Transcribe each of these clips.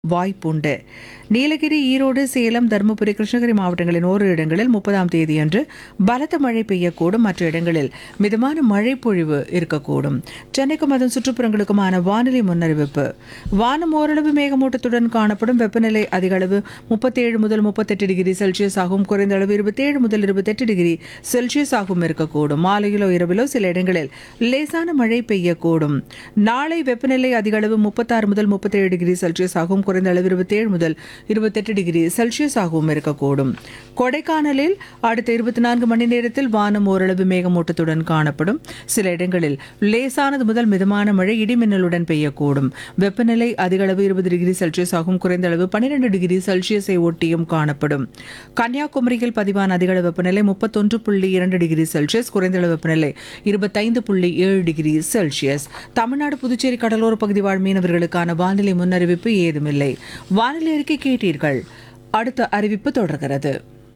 வாய்ப்புண்டு நீலகிரி ஈரோடு சேலம் தருமபுரி கிருஷ்ணகிரி மாவட்டங்களின் ஓரிரு இடங்களில் முப்பதாம் தேதியன்று பலத்த மழை பெய்யக்கூடும் மற்ற இடங்களில் மிதமான மழை பொழிவு இருக்கக்கூடும் சென்னைக்கும் அதன் சுற்றுப்புறங்களுக்குமான வானிலை முன்னறிவிப்பு வானம் ஓரளவு மேகமூட்டத்துடன் காணப்படும் வெப்பநிலை அதிக அளவு முப்பத்தேழு முதல் முப்பத்தெட்டு டிகிரி செல்சியஸ் ஆகும் குறைந்த அளவு இருபத்தேழு முதல் இருபத்தெட்டு டிகிரி செல்சியஸ் ஆகும் இருக்கக்கூடும் மாலையிலோ இரவிலோ சில இடங்களில் லேசான மழை பெய்யக்கூடும் நாளை வெப்பநிலை அதிக அளவு முப்பத்தாறு முதல் முப்பத்தேழு டிகிரி செல்சியஸ் ஆகும் குறைந்த அளவு இருபத்தேழு முதல் இருபத்தெட்டு டிகிரி செல்சியஸ் ஆகவும் இருக்கக்கூடும் கொடைக்கானலில் அடுத்த இருபத்தி நான்கு மணி நேரத்தில் வானம் ஓரளவு மேகமூட்டத்துடன் காணப்படும் சில இடங்களில் லேசானது முதல் மிதமான மழை இடிமின்னலுடன் பெய்யக்கூடும் வெப்பநிலை அதிக அளவு இருபது டிகிரி செல்சியஸ் ஆகும் குறைந்த அளவு பன்னிரண்டு டிகிரி செல்சியஸை ஒட்டியும் காணப்படும் கன்னியாகுமரியில் பதிவான அதிக அளவு வெப்பநிலை முப்பத்தொன்று புள்ளி இரண்டு டிகிரி செல்சியஸ் குறைந்த அளவு வெப்பநிலை இருபத்தைந்து புள்ளி ஏழு டிகிரி செல்சியஸ் தமிழ்நாடு புதுச்சேரி கடலோர பகுதி வாழ் மீனவர்களுக்கான வானிலை முன்னறிவிப்பு ஏதுமில்லை வானிலை அறிக்கை கேட்டீர்கள் அடுத்த அறிவிப்பு தொடர்கிறது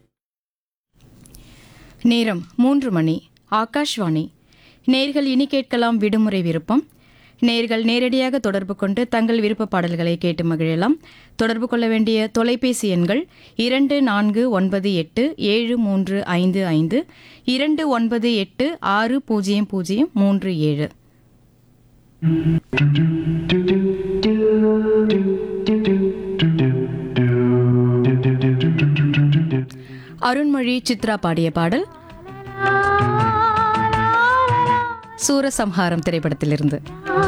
நேரம் மூன்று மணி ஆகாஷ்வாணி நேர்கள் இனி கேட்கலாம் விடுமுறை விருப்பம் நேர்கள் நேரடியாக தொடர்பு கொண்டு தங்கள் விருப்ப பாடல்களை கேட்டு மகிழலாம் தொடர்பு கொள்ள வேண்டிய தொலைபேசி எண்கள் இரண்டு நான்கு ஒன்பது எட்டு ஏழு மூன்று ஐந்து ஐந்து இரண்டு ஒன்பது எட்டு ஆறு பூஜ்ஜியம் பூஜ்ஜியம் மூன்று ஏழு அருண்மொழி சித்ரா பாடிய பாடல் சூரசம்ஹாரம் திரைப்படத்திலிருந்து